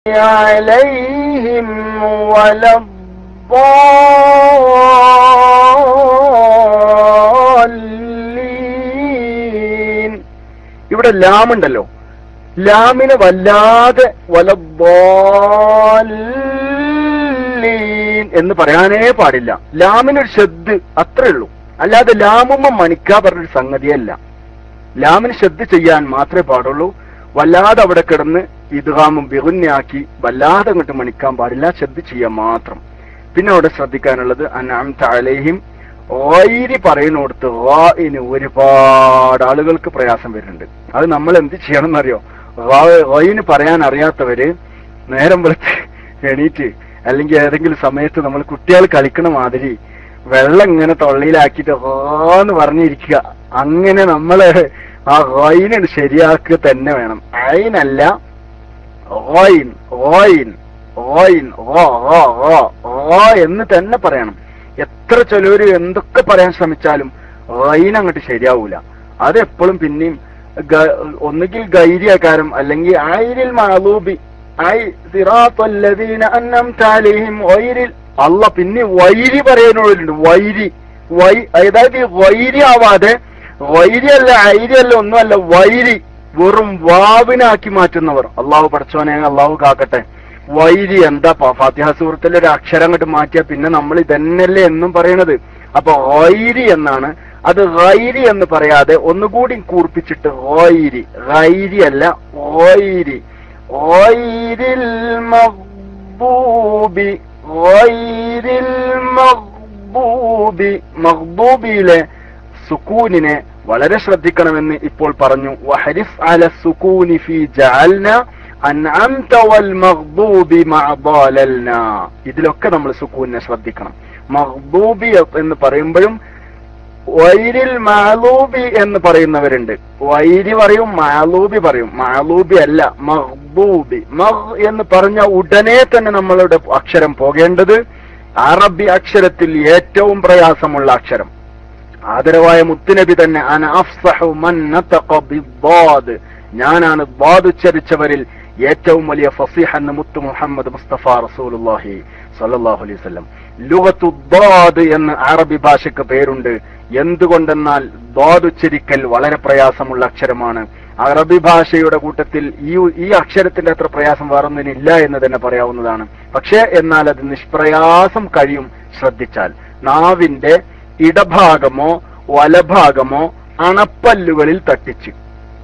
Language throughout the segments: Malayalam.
عليهم ولا الضالين ഇവിടെ ലാമുണ്ടല്ലോ ലാമിനെ വല്ലാതെ വലബോലീൻ എന്ന് പറയാനേ പാടില്ല ലാമിനൊരു ശ്രദ്ധ അത്രേ ഉള്ളൂ അല്ലാതെ ലാമുമ്മ മണിക്കാ പറഞ്ഞൊരു സംഗതിയല്ല ലാമിന് ശ്രദ്ധ ചെയ്യാൻ മാത്രമേ പാടുള്ളൂ വല്ലാതെ അവിടെ കിടന്ന് ഇദ്ഹാമും ബിഹുന്യാക്കി വല്ലാതെ അങ്ങോട്ട് മണിക്കാൻ പാടില്ല ശ്രദ്ധ ചെയ്യാൻ മാത്രം പിന്നെ അവിടെ ശ്രദ്ധിക്കാനുള്ളത് അനാം താലേഹിം ഓയിരി പറയുന്നിടത്ത് വായിന് ഒരുപാട് ആളുകൾക്ക് പ്രയാസം വരുന്നുണ്ട് അത് നമ്മൾ എന്ത് ചെയ്യണം എന്നറിയോ ഓയിന് പറയാൻ അറിയാത്തവര് നേരം വെളുത്ത് എണീറ്റ് അല്ലെങ്കിൽ ഏതെങ്കിലും സമയത്ത് നമ്മൾ കുട്ടികൾ കളിക്കണ മാതിരി വെള്ളം ഇങ്ങനെ തൊള്ളിയിലാക്കിയിട്ട് ഓന്ന് പറഞ്ഞിരിക്കുക അങ്ങനെ നമ്മള് ആ ഓയിനെ ശരിയാക്കുക തന്നെ വേണം അയിനല്ല ഓയിൻ ഓയിൻ ഓയിൻ ഓ ഓ ഓ ഓ എന്ന് തന്നെ പറയണം എത്ര ചിലവര് എന്തൊക്കെ പറയാൻ ശ്രമിച്ചാലും ഓയിൻ അങ്ങോട്ട് ശരിയാവൂല അത് എപ്പോഴും പിന്നെയും ഗ- ഒന്നുകിൽ ഗൈര്യകാരം അല്ലെങ്കിൽ ആയിരിൽ മാലൂബി ഐ സിറാത്തല്ലദീന അന്നംത അലൈഹിം വൈരിൽ അല്ല പിന്നെ വൈരി പറയാനുള്ളുണ്ട് വൈരി വൈ അതായത് ഈ വൈരി ആവാതെ വൈരി അല്ല ഐരി അല്ല ഒന്നുമല്ല വൈരി വെറും വാവിനാക്കി മാറ്റുന്നവർ അള്ളാഹു പഠിച്ചോനെ അള്ളാഹു കാക്കട്ടെ വൈരി എന്താ പ- ഫാത്തിഹ സൂറത്തിലെ ഒരു അക്ഷരം അങ്ങോട്ട് മാറ്റിയാ പിന്നെ നമ്മൾ ഇതന്നെയല്ലേ എന്നും പറയണത് അപ്പൊ വൈരി എന്നാണ് അത് ഗൈരി എന്ന് പറയാതെ ഒന്നുകൂടി കൂർപ്പിച്ചിട്ട് ഓയിരി ഗൈരി അല്ല ഓയിരി ഓയിരിൽ മഗ്ബൂബി ഓയിരിൽ മഗ്ബൂബി മഗ്ബൂബിയിലെ സുക്കൂനിനെ വളരെ ശ്രദ്ധിക്കണമെന്ന് ഇപ്പോൾ പറഞ്ഞു വഹരിഫ് അല സുക്കൂനി ഫി ജഅൽന അൻഅംത വൽ മഗ്ബൂബി മഅ ضللന ഇതിലൊക്കെ നമ്മൾ സുക്കൂനിനെ ശ്രദ്ധിക്കണം മഗ്ബൂബി എന്ന് പറയുമ്പോഴും വൈരിൽ മാലൂബി എന്ന് പറയുന്നവരുണ്ട് വൈരി പറയും മാലൂബി പറയും മാലൂബി അല്ല മഹ്ബൂബി മഹ് എന്ന് പറഞ്ഞ ഉടനെ തന്നെ നമ്മളുടെ അക്ഷരം പോകേണ്ടത് അറബി അക്ഷരത്തിൽ ഏറ്റവും പ്രയാസമുള്ള അക്ഷരം ആദരവായ മുത്തുനബി തന്നെ അന അഫ്സഹു മൻ നതഖ ബിദ്ദാദ് ഞാനാണ് ദ്വാദ് ഉച്ചരിച്ചവരിൽ ഏറ്റവും വലിയ ഫസീഹ് എന്ന് മുത്തു മുഹമ്മദ് മുസ്തഫ റസൂലുള്ളാഹി സ്വല്ലല്ലാഹു അലൈഹി വസല്ലം ലുഗത്തു ദ്വാദ് എന്ന് അറബി ഭാഷയ്ക്ക് പേരുണ്ട് എന്തുകൊണ്ടെന്നാൽ ദ്വാദ് ഉച്ചരിക്കൽ വളരെ പ്രയാസമുള്ള അക്ഷരമാണ് അറബി ഭാഷയുടെ കൂട്ടത്തിൽ ഈ ഈ അക്ഷരത്തിന്റെ അത്ര പ്രയാസം വേറൊന്നിനില്ല എന്ന് തന്നെ പറയാവുന്നതാണ് പക്ഷേ എന്നാൽ അത് നിഷ്പ്രയാസം കഴിയും ശ്രദ്ധിച്ചാൽ നാവിന്റെ ഇടഭാഗമോ വലഭാഗമോ അണപ്പല്ലുകളിൽ തട്ടിച്ച്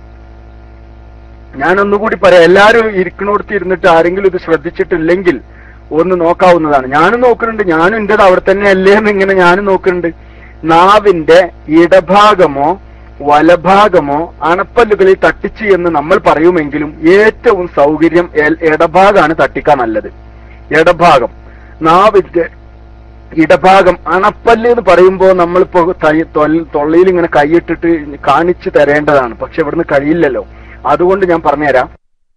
ഞാൻ ഒന്നുകൂടി പറയാം എല്ലാവരും ഇരിക്കണോടത്ത് ഇരുന്നിട്ട് ആരെങ്കിലും ഇത് ശ്രദ്ധിച്ചിട്ടില്ലെങ്കിൽ ഒന്ന് നോക്കാവുന്നതാണ് ഞാനും നോക്കുന്നുണ്ട് ഞാനും എന്റേത് അവിടെ തന്നെ അല്ലേ എന്ന് ഇങ്ങനെ ഞാനും നോക്കുന്നുണ്ട് നാവിന്റെ ഇടഭാഗമോ വലഭാഗമോ അണപ്പല്ലുകളിൽ തട്ടിച്ച് എന്ന് നമ്മൾ പറയുമെങ്കിലും ഏറ്റവും സൗകര്യം എൽ- ഇടഭാഗമാണ് തട്ടിക്കാൻ നല്ലത് ഇടഭാഗം നാവിന്റെ ഇടഭാഗം അണപ്പല്ല് എന്ന് പറയുമ്പോൾ നമ്മളിപ്പോ തൈ- തൊൽ- തൊള്ളയിൽ ഇങ്ങനെ കൈയിട്ടിട്ട് കാണിച്ചു തരേണ്ടതാണ് പക്ഷെ ഇവിടുന്ന് കഴിയില്ലല്ലോ അതുകൊണ്ട് ഞാൻ പറഞ്ഞുതരാം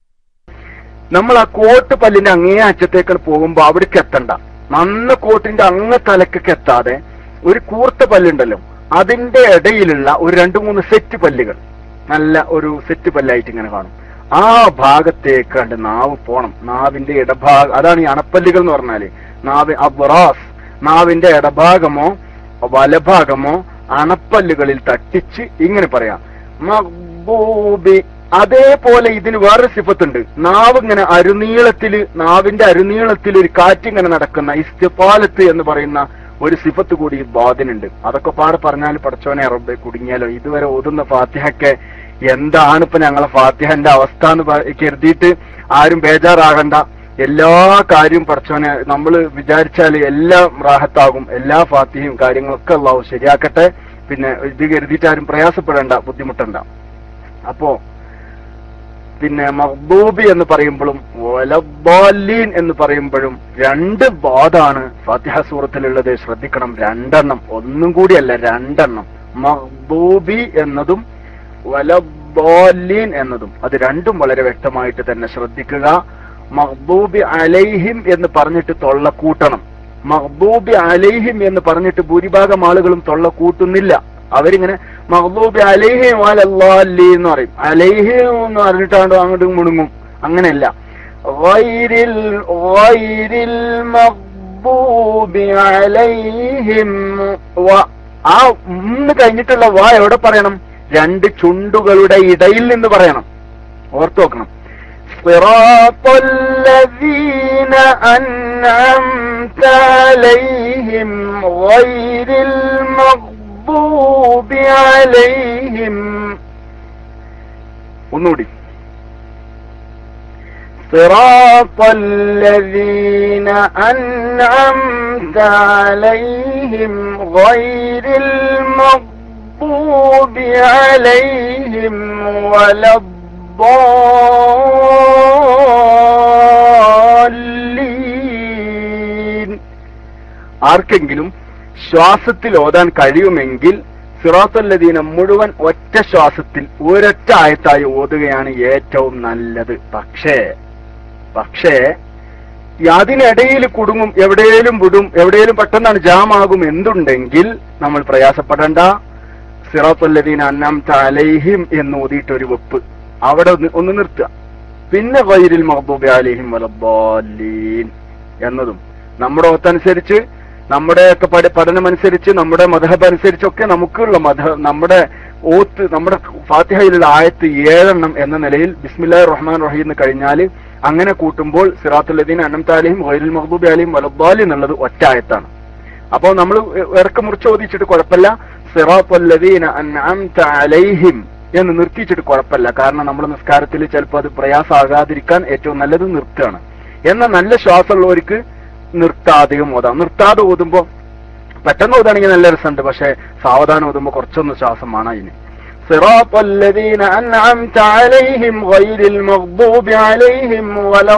നമ്മൾ ആ കോട്ട് പല്ലിന്റെ അങ്ങേ അറ്റത്തേക്ക് പോകുമ്പോ അവിടേക്ക് എത്തണ്ട നന്ന കോട്ടിന്റെ അങ്ങ തലക്കൊക്കെ എത്താതെ ഒരു കൂർത്ത പല്ലുണ്ടല്ലോ അതിന്റെ ഇടയിലുള്ള ഒരു രണ്ട് മൂന്ന് സെറ്റ് പല്ലുകൾ നല്ല ഒരു സെറ്റ് പല്ലായിട്ട് ഇങ്ങനെ കാണും ആ ഭാഗത്തേക്ക് കണ്ട് നാവ് പോണം നാവിന്റെ ഇടഭാഗം അതാണ് ഈ അണപ്പല്ലുകൾ എന്ന് പറഞ്ഞാല് നാവ് അബ്റാസ് നാവിന്റെ ഇടഭാഗമോ വലഭാഗമോ അണപ്പല്ലുകളിൽ തട്ടിച്ച് ഇങ്ങനെ പറയാം മഖ്ബൂബി അതേപോലെ ഇതിന് വേറൊരു സിഫത്തുണ്ട് നാവ് ഇങ്ങനെ അരുനീളത്തില് നാവിന്റെ അരുനീളത്തിൽ ഒരു കാറ്റിങ്ങനെ നടക്കുന്ന ഇസ്തിഫാലത്ത് എന്ന് പറയുന്ന ഒരു സിഫത്ത് കൂടി ഈ ബാദിനുണ്ട് അതൊക്കെ പാടെ പറഞ്ഞാൽ പഠിച്ചോനെ റബ്ബെ കുടുങ്ങിയാലോ ഇതുവരെ ഓതുന്ന ഫാത്തിഹൊക്കെ എന്താണ് ഇപ്പൊ ഞങ്ങളെ ഫാത്തിഹന്റെ അവസ്ഥ എന്ന് പ- കരുതിയിട്ട് ആരും ബേജാറാകണ്ട എല്ലാ കാര്യവും പഠിച്ചോനെ നമ്മൾ വിചാരിച്ചാൽ എല്ലാം റാഹത്താകും എല്ലാ ഫാത്തിഹയും കാര്യങ്ങളൊക്കെ അള്ളാഹു ശരിയാക്കട്ടെ പിന്നെ ഇത് കരുതിയിട്ട് ആരും പ്രയാസപ്പെടേണ്ട ബുദ്ധിമുട്ടണ്ട അപ്പോ പിന്നെ മഹ്ബൂബി എന്ന് പറയുമ്പോഴും വലബാലീൻ എന്ന് പറയുമ്പോഴും രണ്ട് ബാധാണ് ഫാത്തിഹ സൂറത്തിലുള്ളത് ശ്രദ്ധിക്കണം രണ്ടെണ്ണം ഒന്നും കൂടിയല്ല രണ്ടെണ്ണം മഹ്ബൂബി എന്നതും വലബാലീൻ എന്നതും അത് രണ്ടും വളരെ വ്യക്തമായിട്ട് തന്നെ ശ്രദ്ധിക്കുക മഹ്ബൂബി അലൈഹിം എന്ന് പറഞ്ഞിട്ട് തൊള്ള കൂട്ടണം മഹ്ബൂബി അലൈഹിം എന്ന് പറഞ്ഞിട്ട് ഭൂരിഭാഗം ആളുകളും തൊള്ള കൂട്ടുന്നില്ല അവരിങ്ങനെ മഹ്ബൂബി അലൈഹിം അലല്ലാലി എന്ന് പറയും അലൈഹിം എന്ന് പറഞ്ഞിട്ടാണ്ട് അങ്ങോട്ട് മുണുങ്ങും അങ്ങനെയല്ല غير ال- غير المغضوب عليهم വ- ആ ഉന്ന് കഴിഞ്ഞിട്ടുള്ള വാ എവിടെ പറയണം രണ്ട് ചുണ്ടുകളുടെ ഇടയിൽ നിന്ന് പറയണം ഓർത്തു നോക്കണം صراط الذين أنعمت عليهم غير المغضوب عليهم ഒന്നുകൂടി صراط الذين أنعمت عليهم غير المغضوب عليهم ولا الضالين ആർക്കെങ്കിലും ശ്വാസത്തിൽ ഓതാൻ കഴിയുമെങ്കിൽ സിറാത്തല്ലദീന മുഴുവൻ ഒറ്റ ശ്വാസത്തിൽ ഒരൊറ്റ ആയത്തായി ഓതുകയാണ് ഏറ്റവും നല്ലത് പക്ഷേ പക്ഷേ ഈ അതിനിടയിൽ കുടുങ്ങും എവിടെയും വിടും എവിടെയും പെട്ടെന്നാണ് ജാമാകും എന്തുണ്ടെങ്കിൽ നമ്മൾ പ്രയാസപ്പെടേണ്ട സിറാത്തുല്ലദീൻ അന്നാംത അലൈഹിം എന്ന് ഓതിയിട്ട് ഒരു വെപ്പ് അവിടെ ഒന്ന് ഒന്ന് നിർത്തുക പിന്നെ വൈരിൽ മഹബൂബി അലൈഹിം വലബാലീൻ എന്നതും നമ്മുടെ ഓത്തനുസരിച്ച് നമ്മുടെയൊക്കെ പഠ പഠനമനുസരിച്ച് നമ്മുടെ മധബ് അനുസരിച്ചൊക്കെ നമുക്കുള്ള മധ നമ്മുടെ ഓത്ത് നമ്മുടെ ഫാത്തിഹയിലുള്ള ആയത്ത് ഏഴെണ്ണം എന്ന നിലയിൽ ബിസ്മില്ലാ റഹ്മാൻ റഹീം എന്ന് കഴിഞ്ഞാൽ അങ്ങനെ കൂട്ടുമ്പോൾ സിറാത്തുല്ലദീൻ അന്നം താലിയും വൈരുൽ മഹബൂബി അലിയും വലബാലി എന്നുള്ളത് ഒറ്റ ആയത്താണ് അപ്പോൾ നമ്മൾ ഇറക്ക മുറിച്ച് ഓദിച്ചിട്ട് കുഴപ്പമില്ല സിറാത്തുല്ലദീന അൻഅംത അലൈഹിം എന്ന് നിർത്തിച്ചിട്ട് കുഴപ്പമില്ല കാരണം നമ്മൾ നിസ്കാരത്തിൽ ചിലപ്പോൾ അത് പ്രയാസമാകാതിരിക്കാൻ ഏറ്റവും നല്ലത് നിർത്തുകയാണ് എന്നാൽ നല്ല ശ്വാസമുള്ളവർക്ക് നിർത്താതെയും ഓതാം നിർത്താതെ ഓതുമ്പോ പെട്ടെന്ന് ഓതാണെങ്കിൽ നല്ല രസമുണ്ട് പക്ഷെ സാവധാനം ഓതുമ്പോ കുറച്ചൊന്ന് ശ്വാസം വേണം അതിന് صراط الذين أنعمت عليهم غير المغضوب عليهم ولا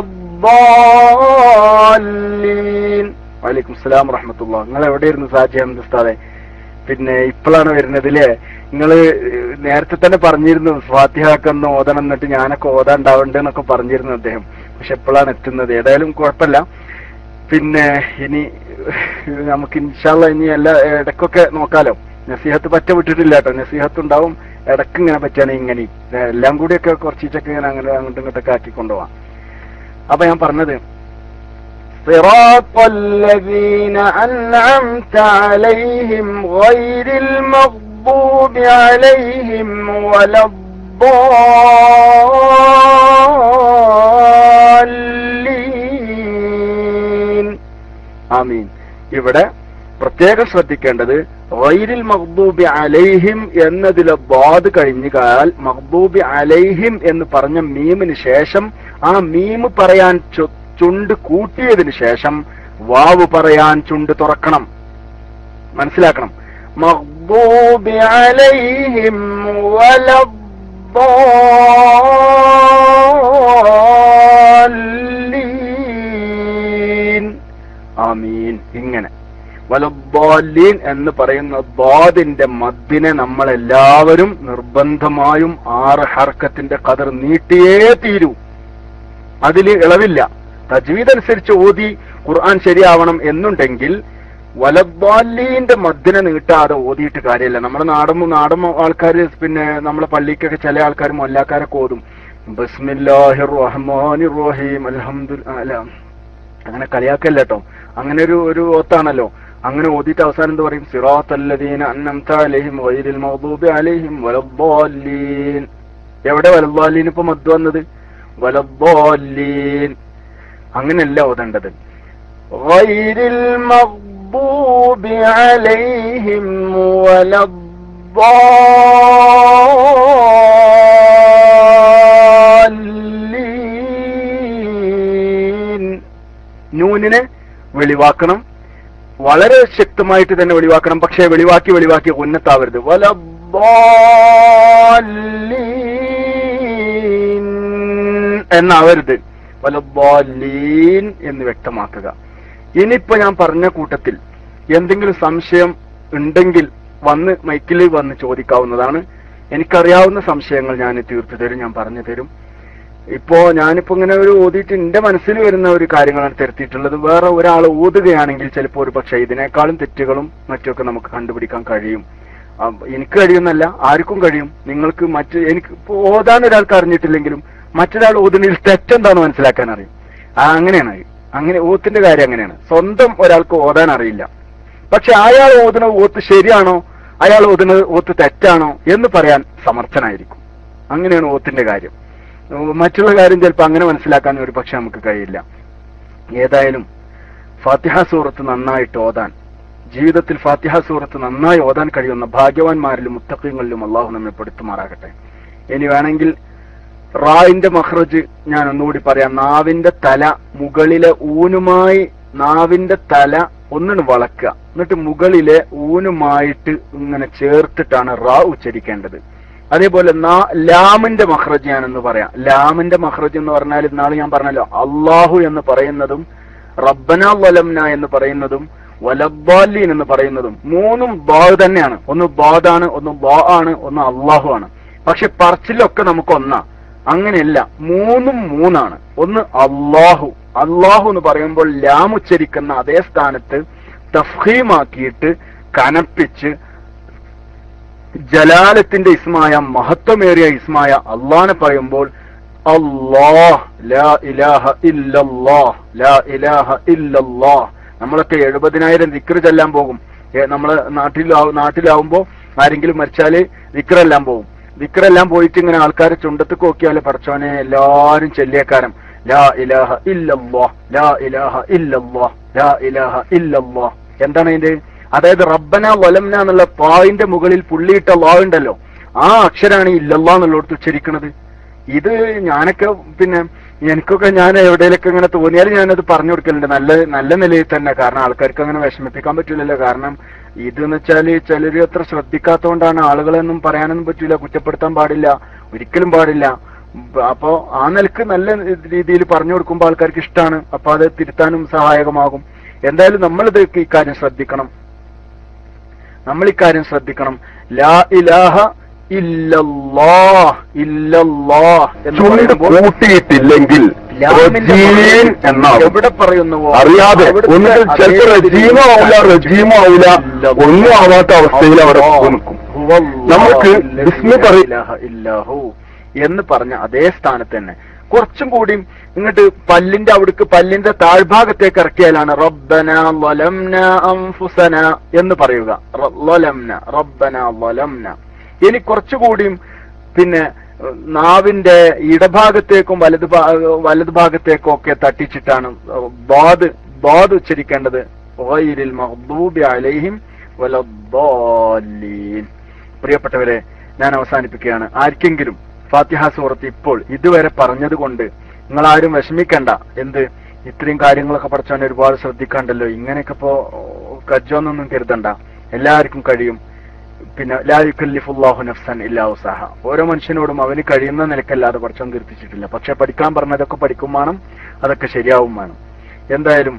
الضالين വലൈക്കും സ്ലാം റഹ്മത്തുള്ള നിങ്ങൾ എവിടെയായിരുന്നു സാജി അഹമ്മദ് ഉസ്താദെ പിന്നെ ഇപ്പോഴാണ് വരുന്നത് അല്ലേ നിങ്ങൾ നേരത്തെ തന്നെ പറഞ്ഞിരുന്നു ഫാത്തിഹാക്കൊന്ന് ഓതണം എന്നിട്ട് ഞാനൊക്കെ ഓതാൻ ഉണ്ടാവണ്ട് എന്നൊക്കെ പറഞ്ഞിരുന്നു അദ്ദേഹം പക്ഷെ എപ്പോഴാണ് എത്തുന്നത് ഏതായാലും കുഴപ്പമില്ല പിന്നെ ഇനി നമുക്ക് ഇൻഷാല്ല ഇനി എല്ലാ ഇടയ്ക്കൊക്കെ നോക്കാലോ നസീഹത്ത് പറ്റ വിട്ടിട്ടില്ല കേട്ടോ നസീഹത്ത് ഉണ്ടാവും ഇടയ്ക്ക് ഇങ്ങനെ പറ്റുകയാണെങ്കിൽ ഇങ്ങനെ എല്ലാം കൂടിയൊക്കെ കുറച്ചിട്ടൊക്കെ ഇങ്ങനെ അങ്ങനെ അങ്ങോട്ടും ഇങ്ങോട്ടൊക്കെ ആക്കി കൊണ്ടുപോവാം അപ്പൊ ഞാൻ പറഞ്ഞത് صراط الذين أنعمت عليهم غير المغضوب عليهم ولا الضالين ആമീൻ ഇവിടെ പ്രത്യേകം ശ്രദ്ധിക്കേണ്ടത് വൈരിൽ മഹ്ബൂബി അലൈഹിം എന്നതിലെ ബാദ് കഴിഞ്ഞാൽ മഹ്ബൂബി അലൈഹിം എന്ന് പറഞ്ഞ മീമിന് ശേഷം ആ മീം പറയാൻ ചു- ചുണ്ട് കൂട്ടിയതിന് ശേഷം വാവ് പറയാൻ ചുണ്ട് തുറക്കണം മനസ്സിലാക്കണം മഹ്ബൂബി അലൈഹിം വലദ്ദാലീൻ ആമീൻ ഇങ്ങനെ വലദ്ദാലീൻ എന്ന് പറയുന്ന ബാദിന്റെ മദ്ദിനെ നമ്മൾ എല്ലാവരും നിർബന്ധമായും ആറ് ഹർക്കത്തിന്റെ കതർ നീട്ടിയേ തീരൂ അതിൽ ഇളവില്ല തജ്വീദ് അനുസരിച്ച് ഓതി ഖുർആൻ ശരിയാവണം എന്നുണ്ടെങ്കിൽ വലബാലീന്റെ മദ്ദിനെ നീട്ടാതെ ഓതിയിട്ട് കാര്യമില്ല നമ്മുടെ നാടൻ നാടൻ ആൾക്കാർ പിന്നെ നമ്മളെ പള്ളിക്കൊക്കെ ചില ആൾക്കാർ മൊല്ലാക്കാരൊക്കെ ഓതും ബസ്മില്ലാഹിർ റഹ്മാനിർ റഹീം അൽഹംദു അല്ല അങ്ങനെ കളിയാക്കല്ല കേട്ടോ അങ്ങനെ ഒരു ഒരു ഓത്താണല്ലോ അങ്ങനെ ഓതിയിട്ട് അവസാനം എന്ത് പറയും സിറാത്തല്ലദീന അന്നംത അലൈഹിം വൈരിൽ മഗ്ദൂബി അലൈഹിം വലദ്ദാലീൻ എവിടെ വലദ്ദാലീൻ ഇപ്പൊ മദ് വന്നത് വലദ്ദാലീൻ അങ്ങനെയല്ല ഓതേണ്ടത് ഗൈരിൽ മഗ്ദൂബി അലൈഹിം വലദ്ദാലീൻ നൂനിനെ വെളിവാക്കണം വളരെ ശക്തമായിട്ട് തന്നെ വെളിവാക്കണം പക്ഷേ വെളിവാക്കി വെളിവാക്കി ഉന്നത്താവരുത് വലബാലീൻ എന്നാവരുത് വലബാലീൻ എന്ന് വ്യക്തമാക്കുക ഇനിയിപ്പോ ഞാൻ പറഞ്ഞ കൂട്ടത്തിൽ എന്തെങ്കിലും സംശയം ഉണ്ടെങ്കിൽ വന്ന് മൈക്കിൽ വന്ന് ചോദിക്കാവുന്നതാണ് എനിക്കറിയാവുന്ന സംശയങ്ങൾ ഞാൻ തീർത്തു തരും ഞാൻ പറഞ്ഞു തരും ഇപ്പോ ഞാനിപ്പോ ഇങ്ങനെ ഒരു ഓതിയിട്ട് എന്റെ മനസ്സിൽ വരുന്ന ഒരു കാര്യങ്ങളാണ് തിരുത്തിയിട്ടുള്ളത് വേറെ ഒരാൾ ഓതുകയാണെങ്കിൽ ചിലപ്പോൾ ഒരു പക്ഷേ ഇതിനേക്കാളും തെറ്റുകളും മറ്റുമൊക്കെ നമുക്ക് കണ്ടുപിടിക്കാൻ കഴിയും ആ, എനിക്ക് കഴിയുന്നല്ല ആർക്കും കഴിയും നിങ്ങൾക്ക് മറ്റ് എനിക്ക് ഇപ്പോ ഓതാൻ ഒരാൾക്ക് അറിഞ്ഞിട്ടില്ലെങ്കിലും മറ്റൊരാൾ ഓതുന്നതിൽ തെറ്റെന്താന്ന് മനസ്സിലാക്കാൻ അറിയും ആ അങ്ങനെയാണ് അത്. അങ്ങനെ ഓത്തിന്റെ കാര്യം അങ്ങനെയാണ് സ്വന്തം ഒരാൾക്ക് ഓതാൻ അറിയില്ല പക്ഷെ അയാൾ ഓതുന്ന ഓത്ത് ശരിയാണോ അയാൾ ഓതുന്നത് ഓത്ത് തെറ്റാണോ എന്ന് പറയാൻ സമർത്ഥനായിരിക്കും അങ്ങനെയാണ് ഓത്തിന്റെ കാര്യം ഉം, മറ്റുള്ള കാര്യം ചിലപ്പോൾ അങ്ങനെ മനസ്സിലാക്കാൻ ഒരു പക്ഷെ നമുക്ക് കഴിയില്ല ഏതായാലും ഫാത്തിഹ സൂറത്ത് നന്നായിട്ട് ഓതാൻ ജീവിതത്തിൽ ഫാത്തിഹ സൂറത്ത് നന്നായി ഓതാൻ കഴിയുന്ന ഭാഗ്യവാന്മാരിലും മുത്തക്കങ്ങളിലും അള്ളാഹു നമ്മെ പെടുത്തുമാറാകട്ടെ ഇനി വേണമെങ്കിൽ റായിന്റെ മഹ്റജ് ഞാൻ ഒന്നുകൂടി പറയാം നാവിന്റെ തല മുകളിലെ ഊനുമായി നാവിന്റെ തല ഒന്നിന് വളക്കുക എന്നിട്ട് മുകളിലെ ഊനുമായിട്ട് ഇങ്ങനെ ചേർത്തിട്ടാണ് റാ ഉച്ചരിക്കേണ്ടത് അതേപോലെ നാ- ലാമിന്റെ മഹ്റജ് ഞാനെന്ന് പറയാം ലാമിന്റെ മഹ്റജ് എന്ന് പറഞ്ഞാൽ ഇന്നാള് ഞാൻ പറഞ്ഞല്ലോ അള്ളാഹു എന്ന് പറയുന്നതും റബ്ബന വലംന എന്ന് പറയുന്നതും വലബാലീൻ എന്ന് പറയുന്നതും മൂന്നും ബാ തന്നെയാണ് ഒന്ന് ബാദാണ് ഒന്ന് ബാ ആണ് ഒന്ന് അള്ളാഹു ആണ് പക്ഷെ പറച്ചിലൊക്കെ നമുക്ക് ഒന്നാ അങ്ങനെയല്ല മൂന്നും മൂന്നാണ് ഒന്ന് അള്ളാഹു അള്ളാഹു എന്ന് പറയുമ്പോൾ ലാം ഉച്ചരിക്കുന്ന അതേ സ്ഥാനത്ത് തഫീമാക്കിയിട്ട് കനപ്പിച്ച് ജലാലത്തിന്റെ ഇസ്മായ മഹത്വമേറിയ ഇസ്മായ അള്ളാനെ പറയുമ്പോൾ അല്ലാഹ് ലാ ഇലാഹ ഇല്ലല്ലാഹ് ലാ ഇലാഹ ഇല്ലല്ലാഹ് നമ്മളൊക്കെ എഴുപതിനായിരം ദിക്ർ ചെല്ലാൻ പോകും ഏ, നമ്മള് നാട്ടിലാവും നാട്ടിലാവുമ്പോ ആരെങ്കിലും മരിച്ചാല് ദിക്റെല്ലാം പോകും ദിക്റെല്ലാം പോയിട്ട് ഇങ്ങനെ ആൾക്കാരെ ചുണ്ടത്തേക്ക് നോക്കിയാല് പഠിച്ചോനെ എല്ലാരും ചെല്ലിയക്കാരം ലാ ഇലാഹ ഇല്ലല്ലാഹ് ലാ ഇലാഹ ഇല്ലല്ലാഹ് ലാ ഇലാഹ ഇല്ലല്ലാഹ് എന്താണ് അതിന്റെ അതായത് റബ്ബന വലംന എന്നുള്ള പാവിന്റെ മുകളിൽ പുള്ളിയിട്ട ലാ ഉണ്ടല്ലോ ആ അക്ഷരാണ് ഈ ഇല്ലല്ലാ എന്നുള്ളടത്ത് ഉച്ചരിക്കുന്നത് ഇത് ഞാനൊക്കെ പിന്നെ എനിക്കൊക്കെ ഞാൻ എവിടെയൊക്കെ ഇങ്ങനെ തോന്നിയാൽ ഞാനത് പറഞ്ഞു കൊടുക്കലുണ്ട് നല്ല നല്ല നിലയിൽ തന്നെ കാരണം ആൾക്കാർക്ക് അങ്ങനെ വിഷമിപ്പിക്കാൻ പറ്റില്ലല്ലോ കാരണം ഇതെന്ന് വെച്ചാല് ചിലര് അത്ര ശ്രദ്ധിക്കാത്തതുകൊണ്ടാണ് ആളുകളെയൊന്നും പറയാനൊന്നും പറ്റില്ല കുറ്റപ്പെടുത്താൻ പാടില്ല ഒരിക്കലും പാടില്ല ഉം, അപ്പോ ആ നിലക്ക് നല്ല രീതിയിൽ പറഞ്ഞു കൊടുക്കുമ്പോൾ ആൾക്കാർക്ക് ഇഷ്ടമാണ് അപ്പൊ അത് തിരുത്താനും സഹായകമാകും എന്തായാലും നമ്മളിത് ഇക്കാര്യം ശ്രദ്ധിക്കണം നമ്മൾ ഇക്കാര്യം ശ്രദ്ധിക്കണം ലാ ഇലാഹ ഇല്ലല്ലാഹ് ഇല്ലല്ലാഹ് എന്ന് ചുണ്ട് പറയുമ്പോൾ കൂട്ടിയിട്ടില്ലെങ്കിൽ ലാമിന്റെ റജീൻ എന്നാവും എവിടെ പറയുന്നുവോ അറിയാതെ അവിടുത്തെ ഒന്നുകിൽ അതേ ചിലപ്പോൾ റജീമ ആവില്ല റജീമ ആവില്ല ഒന്നും ആവാത്ത അവസ്ഥയിൽ അവിടെ നിൽക്കും നമുക്ക് ബിസ്മി പറയും ഇലാഹ ഇല്ലാഹു എന്ന് പറഞ്ഞ അതേ സ്ഥാനത്ത് തന്നെ കുറച്ചും കൂടി ഇങ്ങോട്ട് പല്ലിന്റെ അവിടേക്ക് പല്ലിന്റെ താഴ്ഭാഗത്തേക്ക് ഇറക്കിയാലാണ് റബ്ബന വലംന അംഫുസന എന്ന് പറയുക റ- ലലംന റബ്ബന വലംന ഇനി കുറച്ചുകൂടിയും പിന്നെ ഏഹ്, നാവിന്റെ ഇടഭാഗത്തേക്കും വലത് ഭാ- വലത് ഭാഗത്തേക്കും ഒക്കെ തട്ടിച്ചിട്ടാണ് ഏഹ്, ബാദ് ബാദ് ഉച്ചരിക്കേണ്ടത് ഗൈരിൽ മഗ്ദൂബി അലൈഹിം വലദ്ദാലീൻ പ്രിയപ്പെട്ടവരെ ഞാൻ അവസാനിപ്പിക്കുകയാണ് ആർക്കെങ്കിലും ഫാത്തിഹ സൂറത്ത് ഇപ്പോൾ ഇതുവരെ പറഞ്ഞതുകൊണ്ട് നിങ്ങൾ ആരും വിഷമിക്കണ്ട എന്ത് ഇത്രയും കാര്യങ്ങളൊക്കെ പഠിച്ചാൽ ഒരുപാട് ശ്രദ്ധിക്കാണ്ടല്ലോ ഇങ്ങനെയൊക്കെ ഇപ്പോ കജ്ജോന്നൊന്നും കരുതണ്ട എല്ലാവർക്കും കഴിയും പിന്നെ ലാ യുക്കല്ലിഫുല്ലാഹു നഫ്സൻ ഇല്ലാ ഉസാഹ ഓരോ മനുഷ്യനോടും അവന് കഴിയുന്ന നിലക്കല്ലാതെ പഠിച്ചോൻ തീർത്തിച്ചിട്ടില്ല പക്ഷെ പഠിക്കാൻ പറഞ്ഞതൊക്കെ പഠിക്കും വേണം അതൊക്കെ ശരിയാവും വേണം എന്തായാലും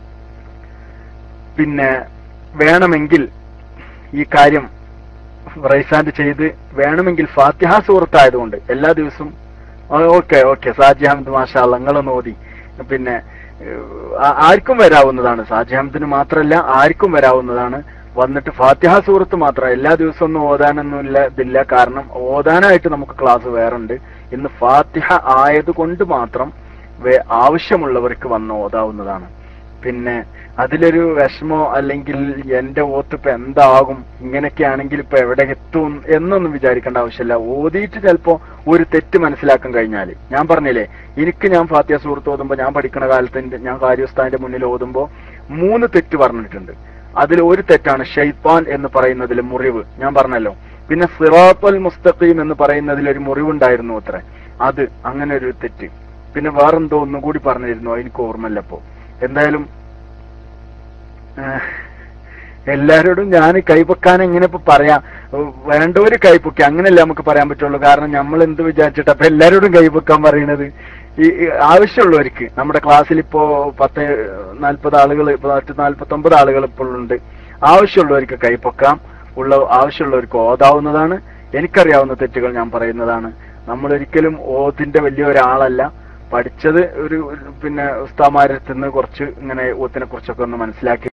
പിന്നെ വേണമെങ്കിൽ ഈ കാര്യം റൈസാൻഡ് ചെയ്ത് വേണമെങ്കിൽ ഫാത്തിഹ സുഹൃത്തായതുകൊണ്ട് എല്ലാ ദിവസവും ഓക്കെ ഓക്കെ സാജി അഹമ്മദ് മാഷാ നിങ്ങളൊന്ന് ഓതി പിന്നെ ഏഹ്, ആ- ആർക്കും വരാവുന്നതാണ് സാജി അഹമ്മദിന് മാത്രമല്ല ആർക്കും വരാവുന്നതാണ് വന്നിട്ട് ഫാത്തിഹ സൂറത്ത് മാത്രം എല്ലാ ദിവസവും ഒന്നും ഓതാനൊന്നും ഇല്ല ഇതില്ല കാരണം ഓതാനായിട്ട് നമുക്ക് ക്ലാസ് വേറുണ്ട് ഇന്ന് ഫാത്തിഹ ആയതുകൊണ്ട് മാത്രം വേ- ആവശ്യമുള്ളവർക്ക് വന്ന് ഓതാവുന്നതാണ് പിന്നെ അതിലൊരു വിഷമോ അല്ലെങ്കിൽ എന്റെ ഓത്ത് ഇപ്പൊ എന്താകും ഇങ്ങനെയൊക്കെ ആണെങ്കിൽ ഇപ്പൊ എവിടെ എത്തും എന്നൊന്നും വിചാരിക്കേണ്ട ആവശ്യമില്ല ഓതിയിട്ട് ചിലപ്പോ ഒരു തെറ്റ് മനസ്സിലാക്കാൻ കഴിഞ്ഞാല് ഞാൻ പറഞ്ഞില്ലേ എനിക്ക് ഞാൻ ഫാത്തിയ സുഹൃത്ത് ഓതുമ്പോ ഞാൻ പഠിക്കുന്ന കാലത്ത് എന്റെ- ഞാൻ കാര്യസ്ഥാന്റെ മുന്നിൽ ഓതുമ്പോ മൂന്ന് തെറ്റ് പറഞ്ഞിട്ടുണ്ട് അതിൽ ഒരു തെറ്റാണ് ഷെയ്ത്താൻ എന്ന് പറയുന്നതിൽ മുറിവ് ഞാൻ പറഞ്ഞല്ലോ പിന്നെ സിറാത്തുൽ മുസ്തഖീം എന്ന് പറയുന്നതിൽ ഒരു മുറിവുണ്ടായിരുന്നു അത്രേ അത് അങ്ങനെ ഒരു തെറ്റ് പിന്നെ വേറെന്തോ ഒന്നും കൂടി പറഞ്ഞിരുന്നു എനിക്ക് ഓർമ്മയില്ല ഇപ്പോ എന്തായാലും ഏഹ്, എല്ലാരോടും ഞാൻ കൈപ്പൊക്കാൻ എങ്ങനെ ഇപ്പൊ പറയാം ഉം, വേണ്ടവര് കൈപ്പൊക്കി അങ്ങനെയല്ല നമുക്ക് പറയാൻ പറ്റുള്ളൂ കാരണം നമ്മൾ എന്ത് വിചാരിച്ചിട്ട് അപ്പൊ എല്ലാരോടും കൈപ്പൊക്കാൻ പറയണത് ഈ ഈ ആവശ്യമുള്ളവർക്ക് നമ്മുടെ ക്ലാസ്സിൽ ഇപ്പോ പത്ത് നാൽപ്പത് ആളുകൾ പത്ത് നാൽപ്പത്തി ഒമ്പത് ആളുകൾ ഇപ്പോൾ ഉണ്ട് ആവശ്യമുള്ളവർക്ക് കൈപ്പൊക്കാം ഉള്ള ആവശ്യമുള്ളവർക്ക് ഓതാവുന്നതാണ് എനിക്കറിയാവുന്ന തെറ്റുകൾ ഞാൻ പറയുന്നതാണ് നമ്മൾ ഒരിക്കലും ഓത്തിന്റെ വലിയ ഒരാളല്ല പഠിച്ചത് ഒരു ഒരു പിന്നെ ഉസ്താമാരടുത്ത് നിന്ന് കുറച്ച് ഇങ്ങനെ ഓത്തിനെ കുറിച്ചൊക്കെ ഒന്ന് മനസ്സിലാക്കി